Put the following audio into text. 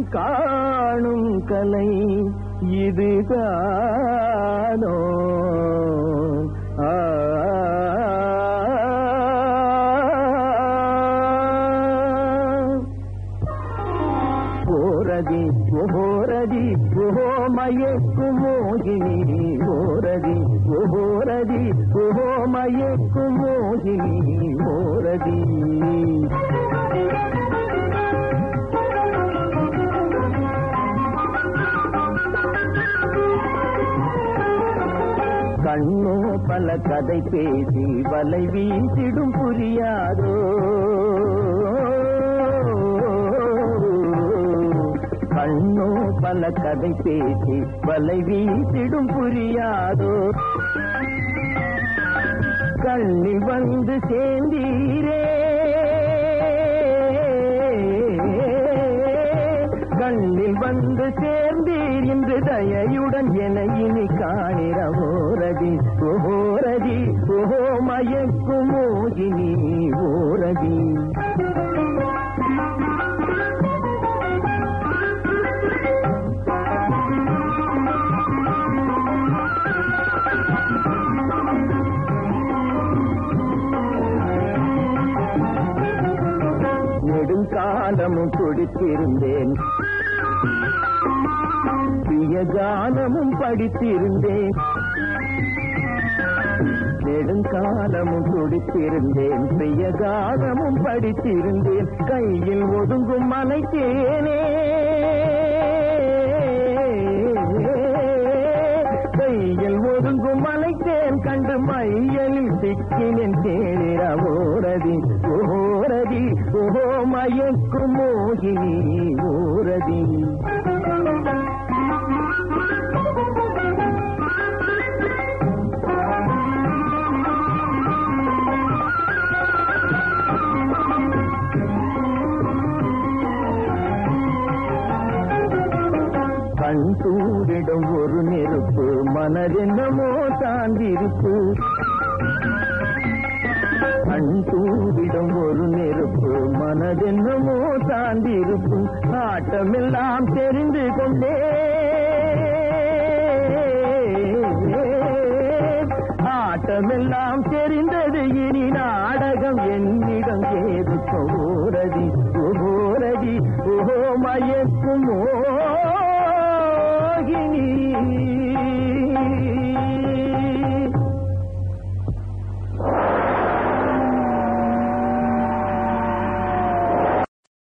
காணும் கலை இதுதானோ ஆ ஓரதி ஓரதி ஓஹோ மயக்கும் மோகினி ஓரதி ஓரதி ஓஹோ மயக்கும் மோகினி ஓரதி கண்ணோ பல கதை பேசி வலை வீசிடும் புரியாதோ கண்ணோ பல கதை பேசி வலை வீசிடும் புரியாதோ கண்ணில் வந்து சேர்ந்தீரே கண்ணில் வந்து சேர்ந்தீர் இன்று தயையுடன் என இனி காணிற ஓரதி ஓரதி ஓஹோ மயக்கும் மோகினி ஓரதி நெடுங்காலமும் குடித்திருந்தேன் பிரியகானமும் படித்திருந்தேன் நெடுங்காலமும் குடித்திருந்தேன் பிரியகானமும் படித்திருந்தேன் கையில் ஒதுங்கும் மலைத்தேனே கையில் ஒதுங்கும் மலைத்தேன் கண்டு மையலில் சிக்கினேன் தேனிர ஓரதி ஓரதி ஓஹோ மயக்கும் மோகினி ஓரதி கண் தூவிடும் ஒரு நெருப்பு மனதென்னமோ தாண்டிருப்பு கண் தூவிடும் ஒரு நெருப்பு மனதென்னமோ தாண்டிருப்பு ஆட்டமெல்லாம் தெரிந்து கொண்டே ஆட்டமெல்லாம் தெரிந்தது இனி நாடகம் என்னிடம் ஏது ஓரதி ஓரதி ஓ மயக்கும் ஓ